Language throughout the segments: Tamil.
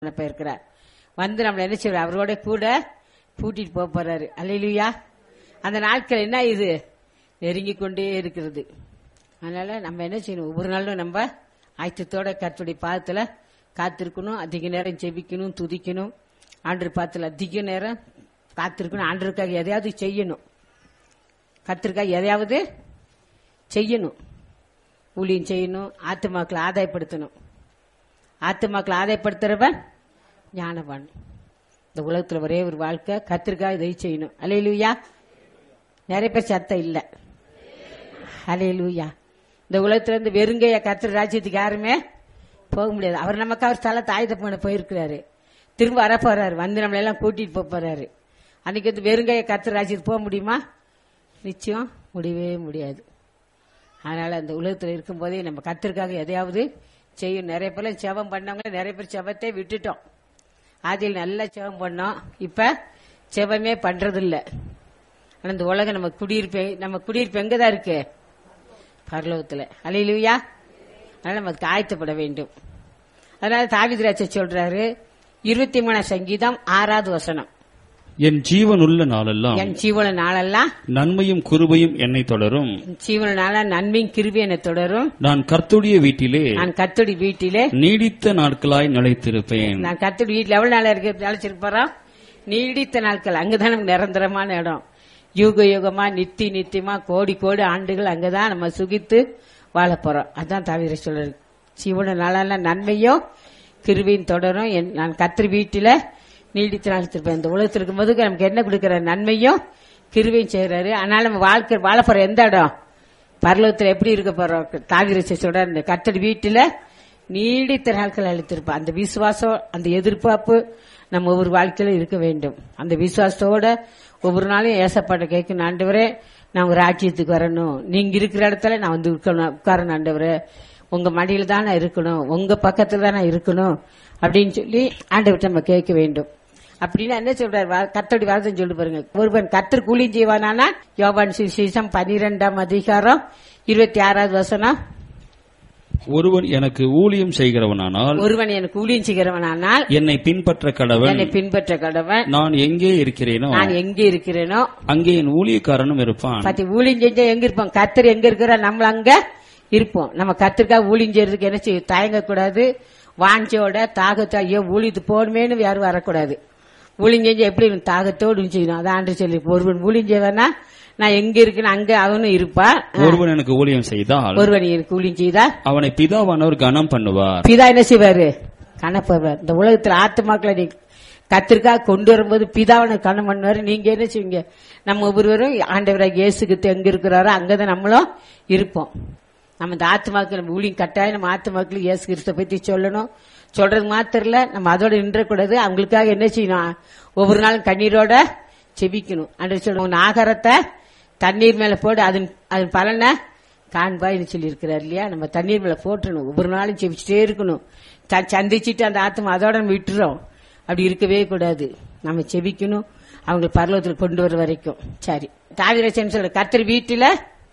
பண்ண இருக்கிறார் வந்து நம்மள என்ன செய்வார் அவரோட கூட கூட்டிட்டு போக போறாரு அல்லையா அந்த நாட்கள் என்ன இது நெருங்கி கொண்டே இருக்கிறது அதனால நம்ம என்ன செய்யணும் ஒவ்வொரு நாளும் நம்ம ஆயத்தத்தோட கர்த்தருடைய பாதத்துல காத்திருக்கணும் அதிக நேரம் ஜெபிக்கணும் துதிக்கணும் ஆண்டர் பாதத்துல அதிக நேரம் காத்திருக்கணும் ஆண்டருக்காக எதையாவது செய்யணும் கத்திற்காக எதையாவது செய்யணும் ஊழியம் செய்யணும் ஆத்துமாக்களை ஆதாயப்படுத்தணும் ஆத்துமாக்களை ஆதாயப்படுத்துறவன் ஞானவான் இந்த உலகத்துல ஒரே ஒரு வாழ்க்கை கத்திற்காக இதை செய்யணும் அலையிலுயா நிறைய பேர் சத்தம் இல்ல அலையிலுயா இந்த உலகத்துல இருந்து வெறுங்கைய கத்திர ராஜ்யத்துக்கு யாருமே போக முடியாது அவர் நமக்கு அவர் ஸ்தலத்தை ஆயுத பண்ண போயிருக்கிறாரு திரும்ப வர போறாரு வந்து நம்மள எல்லாம் கூட்டிட்டு போக போறாரு அன்னைக்கு வந்து வெறுங்கைய கத்திர ராஜ்யத்துக்கு போக முடியுமா நிச்சயம் முடியவே முடியாது அதனால அந்த உலகத்துல இருக்கும்போதே நம்ம கத்திற்காக எதையாவது செய்யும் நிறைய பேர் செவம் பண்ணவங்க நிறைய பேர் செவத்தை விட்டுட்டோம் ஆதியில் நல்லா செவம் பண்ணோம் இப்ப செவமே பண்றது இல்ல ஆனா இந்த உலகம் நம்ம குடியிருப்பு நம்ம குடியிருப்பு எங்கதான் இருக்கு பரலோகத்துல அலையிலுயா அதனால நமக்கு ஆயத்தப்பட வேண்டும் அதனால தாவிதிராட்ச சொல்றாரு இருபத்தி மூணாம் சங்கீதம் ஆறாவது வசனம் என் ஜீவனுள்ள நாளெல்லாம் என் ஜீவன நாளெல்லாம் நன்மையும் குருபையும் என்னை தொடரும் ஜீவன நாளா நன்மையும் கிருபி என தொடரும் நான் கர்த்துடைய வீட்டிலே நான் கத்துடி வீட்டிலே நீடித்த நாட்களாய் நிலைத்திருப்பேன் நான் கத்துடி வீட்டுல எவ்வளவு நாளா இருக்கு நினைச்சிருப்போம் நீடித்த நாட்கள் அங்கதான் நமக்கு நிரந்தரமான இடம் யுக யுகமா நித்தி நித்தியமா கோடி கோடி ஆண்டுகள் அங்கதான் நம்ம சுகித்து வாழ போறோம் அதான் தவிர சொல்றது சிவன நாளால நன்மையும் கிருவியும் தொடரும் என் நான் கத்திரி வீட்டில நீடித்து நாளித்திருப்பேன் இந்த உலகத்தில் இருக்கும்போது நமக்கு என்ன கொடுக்கிற நன்மையும் கிருவியும் செய்யறாரு அதனால நம்ம வாழ்க்கை வாழ போற எந்த இடம் பரலோகத்துல எப்படி இருக்க போறோம் தாவிரச சொல்ற இந்த கத்தடி வீட்டுல நீடித்த நாட்கள் அளித்திருப்போம் அந்த விசுவாசம் அந்த எதிர்பார்ப்பு நம்ம ஒவ்வொரு வாழ்க்கையில இருக்க வேண்டும் அந்த விசுவாசத்தோட ஒவ்வொரு நாளும் ஏசப்பாட்ட கேட்கணும் ஆண்டவரே நான் ஒரு ராஜ்யத்துக்கு வரணும் நீங்க இருக்கிற இடத்துல நான் வந்து இருக்கணும் உட்காரணும் ஆண்டவரே உங்க மடியில தான் நான் இருக்கணும் உங்க பக்கத்துல தான் நான் இருக்கணும் அப்படின்னு சொல்லி ஆண்டவர்கிட்ட நம்ம கேட்க வேண்டும் அப்படின்னா என்ன சொல்றாரு வா- கர்த்தருடைய வார்த்தை சொல்லி பாருங்க ஒருவன் கத்தர் கூலி செய்வானானா யோவான் சுவிசேஷம் பனிரெண்டாம் அதிகாரம் இருபத்தி ஆறாவது வசனம் ஒருவன் எனக்கு ஊழியம் செய்கிறவனானால் ஒருவன் எனக்கு ஊழியம் செய்கிறவனானால் என்னை பின்பற்ற கடவன் என்னை பின்பற்ற கடவன் நான் எங்கே இருக்கிறேனோ நான் எங்கே இருக்கிறேனோ அங்கே என் ஊழியக்காரனும் இருப்பான் பத்தி ஊழியம் செஞ்சா எங்க இருப்போம் கத்தர் எங்க இருக்கிறா நம்ம அங்க இருப்போம் நம்ம கத்திரிக்காய் ஊழியம் செய்யறதுக்கு என்ன செய்யும் தயங்க கூடாது வாஞ்சோட தாகத்தோ ஐயோ ஊழியத்து போகணுமேனு யாரும் வரக்கூடாது ஊழியம் செஞ்சா எப்படி இவன் தாகத்தோடு செய்யணும் அதான் ஆண்டு சொல்லி ஒருவன் ஊழியம் செய்வானா நான் எங்க இருக்கேன்னு அங்க அவனும் இருப்பா ஒருவன் எனக்கு ஊழியம் செய்தால் ஒருவன் எனக்கு ஊழியம் செய்தா அவனை பிதாவானவர் கனம் பண்ணுவார் பிதா என்ன செய்வாரு கணப்படுவார் இந்த உலகத்துல ஆத்துமாக்களை நீ கத்திரிக்காய் கொண்டு வரும்போது பிதாவனை கணம் பண்ணுவாரு நீங்க என்ன செய்வீங்க நம்ம ஒவ்வொருவரும் ஆண்டவராக இயேசுக்கு எங்க இருக்கிறாரோ அங்கதான் நம்மளும் இருப்போம் நம்ம இந்த ஆத்துமாக்கள் நம்ம ஊழியம் கட்டாயம் நம்ம ஆத்துமாக்கள் இயேசு கிறிஸ்த பத்தி சொல்லணும் சொல்றது மாத்திரம் இல்ல நம்ம அதோட நின்றக்கூடாது அவங்களுக்காக என்ன செய்யணும் ஒவ்வொரு நாளும் கண்ணீரோட செபிக்கணும் அன்று சொல்லுவோம் உன் ஆகாரத்தை தண்ணீர் மேல போடு அதன் அதன் பலனை காண்பாய்னு சொல்லி இருக்கிறார் இல்லையா நம்ம தண்ணீர் மேல போட்டுணும் ஒவ்வொரு நாளும் செபிச்சுட்டே இருக்கணும் த- சந்திச்சுட்டு அந்த ஆத்மா அதோட நம்ம விட்டுறோம் அப்படி இருக்கவே கூடாது நம்ம செபிக்கணும் அவங்க பரலோகத்தில் கொண்டு வர வரைக்கும் சரி தாவிரசன் சொல்ற கர்த்தர் வீட்டுல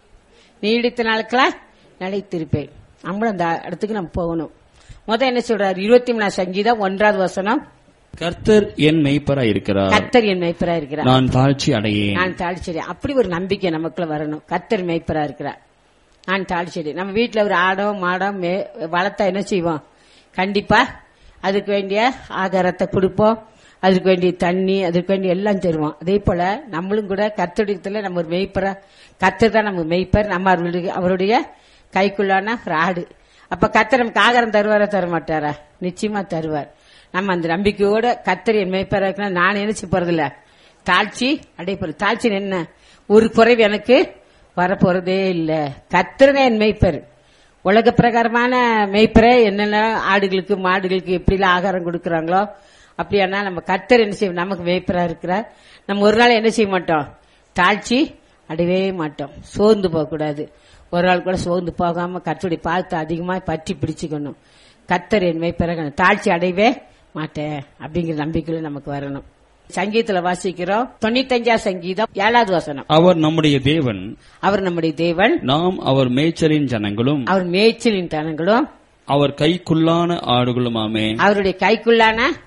நீடித்த நாட்களா நிலைத்திருப்பேன் நம்மளும் அந்த இடத்துக்கு நம்ம போகணும் முத என்ன சொல்றாரு இருபத்தி மூணாம் சங்கீதம் ஒன்றாவது வசனம் கர்த்தர் என் மெய்ப்பரா இருக்கிறார் கர்த்தர் என் மெய்ப்பரா இருக்கிறார் நான் தாழ்ச்சி அடையேன் நான் தாழ்ச்செடி அப்படி ஒரு நம்பிக்கை நமக்குள்ள வரணும் கர்த்தர் மேய்ப்பரா இருக்கிறார் நான் தாழ்ச்செடி நம்ம வீட்டுல ஒரு ஆடோ மாடோ மே- வளர்த்தா என்ன செய்வோம் கண்டிப்பா அதுக்கு வேண்டிய ஆகாரத்தை கொடுப்போம் அதுக்கு வேண்டிய தண்ணி அதுக்கு வேண்டிய எல்லாம் தருவோம் அதே போல நம்மளும் கூட கத்தடித்துல நம்ம ஒரு மெய்ப்பரா கத்தர் தான் நம்ம மெய்ப்பர் நம்ம அவருடைய அவருடைய கைக்குள்ளான ஒரு ஆடு அப்ப கத்தர் நமக்கு ஆகாரம் தருவாரா தர மாட்டாரா நிச்சயமா தருவார் நம்ம அந்த நம்பிக்கையோட கத்தர் என் மெய்ப்பரா இருக்குன்னா நான் நினைச்சு போறதில்ல தாழ்ச்சி அடைப்பது தாழ்ச்சி என்ன ஒரு குறைவு எனக்கு வரப்போறதே இல்ல கத்திரனே என் மெய்ப்பர் உலக பிரகாரமான மெய்ப்பரே என்னென்ன ஆடுகளுக்கு மாடுகளுக்கு எப்படிலாம் ஆகாரம் கொடுக்கறாங்களோ அப்படியானா நம்ம கத்தர் என்ன செய்வோம் நமக்கு மெய்ப்பரா இருக்கிறார் நம்ம ஒரு நாள் என்ன செய்ய மாட்டோம் தாழ்ச்சி அடையவே மாட்டோம் சோர்ந்து போக கூடாது ஒரு நாள் கூட சோர்ந்து போகாம கத்தருடைய பார்த்து அதிகமா பற்றி பிடிச்சுக்கணும் கத்தர் என் மெய்ப்பரா தாழ்ச்சி அடையவே மாட்டேன் அப்படிங்கிற நம்பிக்கையில நமக்கு வரணும் சங்கீதத்துல வாசிக்கிறோம் தொண்ணூத்தஞ்சா சங்கீதம் ஏழாவது வசனம் அவர் நம்முடைய தேவன் அவர் நம்முடைய தேவன் நாம் அவர் மேய்ச்சலின் ஜனங்களும் அவர் மேய்ச்சலின் தனங்களும் அவர் கைக்குள்ளான ஆடுகளுமாமே அவருடைய கைக்குள்ளான